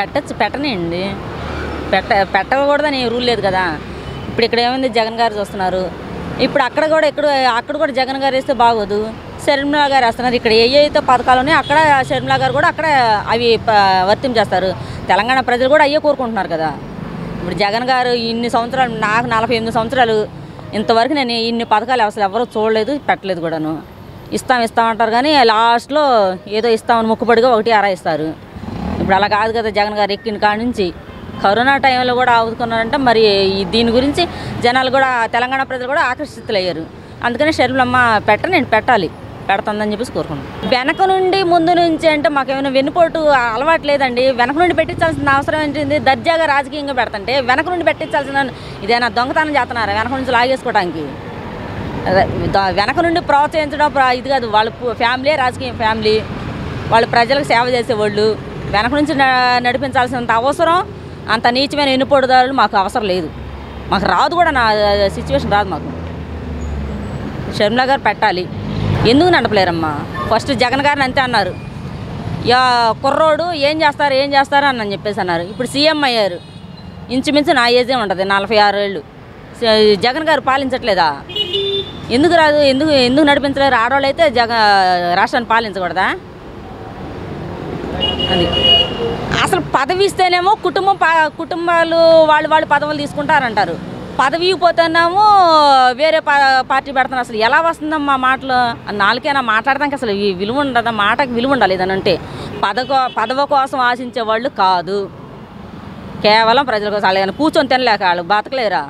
పెట్టచ్చు పెట్టనండి పెట్ట పెట్టకూడదని రూల్ లేదు కదా ఇప్పుడు ఇక్కడ ఏమైంది జగన్ గారు చూస్తున్నారు ఇప్పుడు అక్కడ కూడా ఇక్కడ అక్కడ కూడా జగన్ గారు వేస్తే బాగోదు షర్మిలా గారు వేస్తున్నారు ఇక్కడ ఏ అయితే పథకాలు ఉన్నాయో అక్కడ షర్మిలా గారు కూడా అక్కడ అవి ప- వర్తించేస్తారు తెలంగాణ ప్రజలు కూడా అయ్యే కోరుకుంటున్నారు కదా ఇప్పుడు జగన్ గారు ఇన్ని సంవత్సరాలు నాకు నలభై ఎనిమిది సంవత్సరాలు ఇంతవరకు నేను ఇన్ని పథకాలు అసలు ఎవరు చూడలేదు పెట్టలేదు కూడాను ఇస్తాం ఇస్తాం అంటారు కానీ లాస్ట్లో ఏదో ఇస్తామని మొక్కుబడిగా ఒకటి అరా ఇస్తారు ఇప్పుడు అలా కాదు కదా జగన్ గారు ఎక్కిన కాడ నుంచి కరోనా టైంలో కూడా ఆదుకున్నారంటే మరి ఈ దీని గురించి జనాలు కూడా తెలంగాణ ప్రజలు కూడా ఆకర్షితులయ్యారు అందుకని షర్మిలమ్మ పెట్ట నేను పెట్టాలి పెడుతుందని చెప్పేసి కోరుకుంటున్నాను వెనక నుండి ముందు నుంచి అంటే మాకేమైనా వెన్నుపోటు అలవాటు లేదండి వెనక నుండి పెట్టించాల్సిన అవసరం ఏంటింది దర్జాగా రాజకీయంగా పెడతంటే వెనక నుండి పెట్టించాల్సిన ఇదేనా దొంగతనం చేస్తున్నారా వెనక నుంచి లాగేసుకోవడానికి అదే, ద- వెనక నుండి ప్రోత్సహించడం ప్ర- ఇది కాదు వాళ్ళ పు- ఫ్యామిలీ రాజకీయ ఫ్యామిలీ వాళ్ళు ప్రజలకు సేవ చేసేవాళ్ళు వెనక నుంచి న- నడిపించాల్సినంత అవసరం అంత నీచమైన ఎన్నుపోటుదారులు మాకు అవసరం లేదు మాకు రాదు కూడా నా సిచ్యువేషన్ రాదు మాకు షర్మిలా గారు పెట్టాలి ఎందుకు నడపలేరమ్మా ఫస్ట్ జగన్ గారిని అంతే అన్నారు యా కుర్రోడు ఏం చేస్తారు ఏం చేస్తారు అని చెప్పేసి అన్నారు ఇప్పుడు సీఎం అయ్యారు ఇంచుమించు నా ఏజే ఉంటుంది నలభై ఆరు ఏళ్ళు స- జగన్ గారు పాలించట్లేదా ఎందుకు రాదు ఎందుకు ఎందుకు నడిపించలేరు ఆడవాళ్ళు అయితే జగ రాష్ట్రాన్ని పాలించకూడదా అది అసలు పదవి ఇస్తేనేమో కుటుంబం ప- కుటుంబాలు వాళ్ళు వాళ్ళు పదవులు తీసుకుంటారంటారు పదవి పోతేనేమో వేరే పా- పార్టీ పెడతాను అసలు ఎలా వస్తుందమ్మా మాటలు నాలుగైనా మాట్లాడడానికి అసలు ఈ విలువ ఉండదా మాటకి విలువ ఉండాలి ఏదైనా అంటే పదవ పదవ కోసం ఆశించే వాళ్ళు కాదు కేవలం ప్రజల కోసం వాళ్ళు ఏమైనా కూర్చొని తినలేక వాళ్ళు బతకలేరా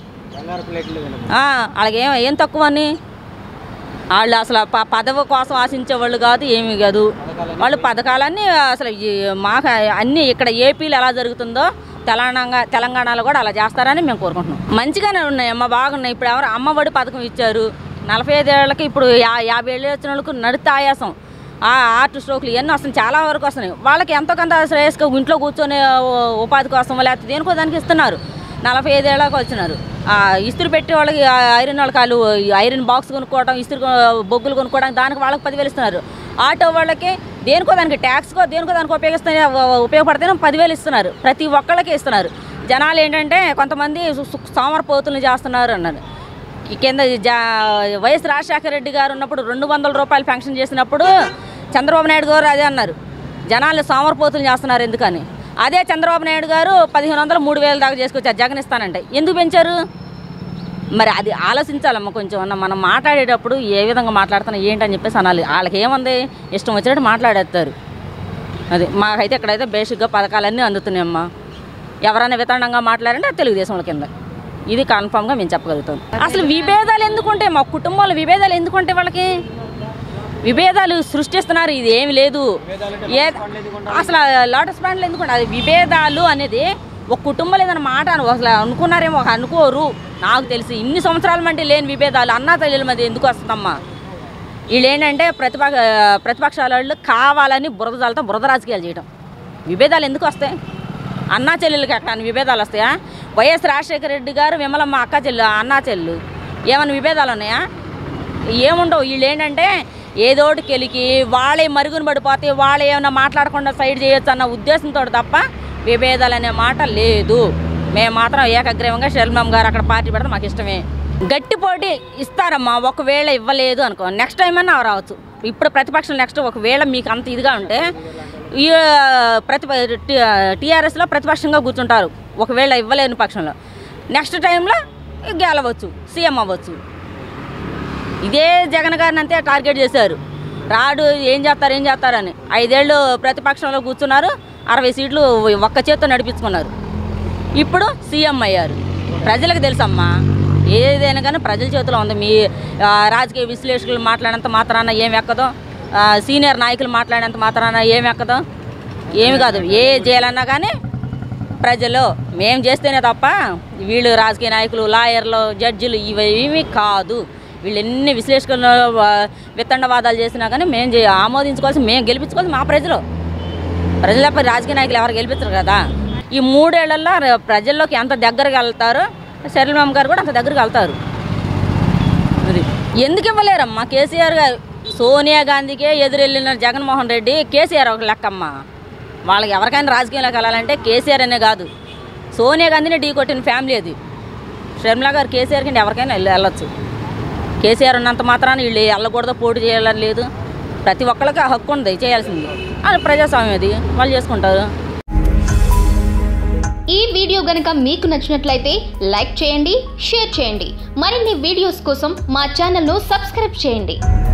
ఆ, వాళ్ళకి ఏం ఏం తక్కువ అని వాళ్ళు అసలు ప పదవి కోసం ఆశించే వాళ్ళు కాదు ఏమీ కాదు వాళ్ళు పథకాలన్నీ అసలు ఈ మాకు అన్నీ ఇక్కడ ఏపీలో ఎలా జరుగుతుందో తెలంగాణ తెలంగాణలో కూడా అలా చేస్తారని మేము కోరుకుంటున్నాం మంచిగానే ఉన్నాయి అమ్మ బాగున్నాయి ఇప్పుడు ఎవరు అమ్మఒడి పథకం ఇచ్చారు నలభై ఐదేళ్ళకి ఇప్పుడు యా యాభై ఏళ్ళు వచ్చిన వాళ్ళకు నడితే ఆయాసం ఆ ఆర్ట్ స్ట్రోక్లు ఇవన్నీ వస్తున్నాయి చాలా వరకు వస్తున్నాయి వాళ్ళకి ఎంతో కొంత శ్రేయస్గా ఇంట్లో కూర్చొని ఉ- ఉపాధి కోసం లేకపోతే దేనికో దానికి ఇస్తున్నారు నలభై ఐదేళ్ళకి వచ్చినారు ఆ, ఇస్త్రీ పెట్టి వాళ్ళకి ఆ ఐరన్ వాళ్ళకి వాళ్ళు ఈ ఐరన్ బాక్స్ కొనుక్కోవడం ఇస్త్రీ కొ- బొగ్గులు కొనుక్కోవడానికి దానికి వాళ్ళకి పదివేలు ఇస్తున్నారు ఆటో వాళ్ళకి దేనికో దానికి ట్యాక్స్కో దేనికో దానికి ఉపయోగిస్తే ఉపయోగపడితేనే పదివేలు ఇస్తున్నారు ప్రతి ఒక్కళ్ళకి ఇస్తున్నారు జనాలు ఏంటంటే కొంతమంది సు- సు- సోమరపోతులు చేస్తున్నారు అన్నారు ఈ కింద జా వైఎస్ రాజశేఖర రెడ్డి గారు ఉన్నప్పుడు రెండు వందల రూపాయలు పెన్షన్ చేసినప్పుడు చంద్రబాబు నాయుడు గారు అదే అన్నారు జనాలు సోమరపోతులు చేస్తున్నారు ఎందుకని అదే చంద్రబాబు నాయుడు గారు పదిహేను వందలు మూడు వేలు దాకా చేసుకొచ్చారు జగన్ ఇస్తానంటే ఎందుకు పెంచారు మరి అది ఆలోచించాలమ్మ కొంచెం అన్న మనం మాట్లాడేటప్పుడు ఏ విధంగా మాట్లాడుతున్నా ఏంటని చెప్పేసి అనాలి వాళ్ళకి ఏముంది ఇష్టం వచ్చినట్టు మాట్లాడేస్తారు అది మాకైతే ఇక్కడైతే బేసిక్గా పథకాలన్నీ అందుతున్నాయమ్మా ఎవరైనా వితండంగా మాట్లాడంటే అది తెలుగుదేశంలో కింద ఇది కన్ఫామ్గా మేము చెప్పగలుగుతాం అసలు విభేదాలు ఎందుకుంటే మా కుటుంబంలో విభేదాలు ఎందుకుంటే వాళ్ళకి విభేదాలు సృష్టిస్తున్నారు ఇది ఏమి లేదు ఏ అసలు లోటస్ ప్యాంట్లు ఎందుకంటే అది విభేదాలు అనేది ఒక కుటుంబంలో ఏదైనా మాట అను అసలు అనుకున్నారేమో ఒక అనుకోరు నాకు తెలిసి ఇన్ని సంవత్సరాల మంటే లేని విభేదాలు అన్నా తల్లిల మధ్య ఎందుకు వస్తుందమ్మా వీళ్ళు ఏంటంటే ప్రతిపక్ష ప్రతిపక్షాల వాళ్ళు కావాలని బురద జాలతో బురద రాజకీయాలు చేయడం విభేదాలు ఎందుకు వస్తాయి అన్నా చెల్లెలకి అక్కడ విభేదాలు వస్తాయా వైఎస్ రాజశేఖర రెడ్డి గారు విమలమ్మ అక్క చెల్లు అన్నా చెల్లు ఏమైనా విభేదాలు ఉన్నాయా ఏముండవు వీళ్ళు ఏంటంటే ఏదోటి కెలికి వాళ్ళే మరుగున పడిపోతే వాళ్ళే ఏమైనా మాట్లాడకుండా సైడ్ చేయొచ్చు అన్న ఉద్దేశంతో తప్ప విభేదాలు అనే మాట లేదు మేము మాత్రం ఏకగ్రీవంగా శర్మం గారు అక్కడ పార్టీ పెడితే మాకు ఇష్టమే గట్టి పోటీ ఇస్తారమ్మా ఒకవేళ ఇవ్వలేదు అనుకో నెక్స్ట్ టైం అన్నా రావచ్చు ఇప్పుడు ప్రతిపక్షం నెక్స్ట్ ఒకవేళ మీకు అంత ఇదిగా ఉంటే ఈ ప్రతిప టీఆర్ఎస్లో ప్రతిపక్షంగా కూర్చుంటారు ఒకవేళ ఇవ్వలేని పక్షంలో నెక్స్ట్ టైంలో గెలవచ్చు సీఎం అవ్వచ్చు ఇదే జగన్ గారిని అంతే టార్గెట్ చేశారు రాడు ఏం చేస్తారు ఏం చేస్తారని ఐదేళ్ళు ప్రతిపక్షంలో కూర్చున్నారు అరవై సీట్లు ఒక్క చేత్తో నడిపించుకున్నారు ఇప్పుడు సీఎం అయ్యారు ప్రజలకు తెలుసమ్మా ఏదైనా కానీ ప్రజల చేతిలో ఉంది మీ ఆ, రాజకీయ విశ్లేషకులు మాట్లాడినంత మాత్రాన ఏం ఎక్కదో ఆ, సీనియర్ నాయకులు మాట్లాడినంత మాత్రాన ఏం ఎక్కదో ఏమి కాదు ఏ చేయాలన్నా కానీ ప్రజలు మేము చేస్తేనే తప్ప వీళ్ళు రాజకీయ నాయకులు లాయర్లు జడ్జిలు ఇవేమీ కాదు వీళ్ళు ఎన్ని విశ్లేషకులు ఆ, విత్తండవాదాలు చేసినా కానీ మేము చే- ఆమోదించుకోవాల్సి మేము గెలిపించుకోవాల్సి మా ప్రజలు ప్రజలపై రాజకీయ నాయకులు ఎవరు గెలిపించరు కదా ఈ మూడేళ్లలో ర- ప్రజల్లోకి ఎంత దగ్గరగా వెళ్తారో శరీరం గారు కూడా అంత దగ్గరికి వెళ్తారు అది ఎందుకు ఇవ్వలేరమ్మా కేసీఆర్ గారు సోనియా గాంధీకే ఎదురెళ్ళిన జగన్మోహన్ రెడ్డి కేసీఆర్ ఒక లెక్కమ్మా వాళ్ళకి ఎవరికైనా రాజకీయంలోకి వెళ్ళాలంటే కేసీఆర్ అనే కాదు సోనియా గాంధీని ఢీ కొట్టిన ఫ్యామిలీ అది షర్మిల గారు కేసీఆర్ కింద ఎవరికైనా వెళ్ళ- వెళ్ళొచ్చు కేసీఆర్ ఉన్నంత మాత్రాన వీళ్ళు వెళ్ళకూడదు పోటీ చేయాలని లేదు ప్రతి ఒక్కరికి ఆ హక్కు ఉంది చేయాల్సింది వాళ్ళు ప్రజాస్వామ్యం అది వాళ్ళు చేసుకుంటారు ఈ వీడియో గనక మీకు నచ్చినట్లయితే లైక్ చేయండి షేర్ చేయండి మరిన్ని వీడియోస్ కోసం మా ఛానల్ను సబ్స్క్రైబ్ చేయండి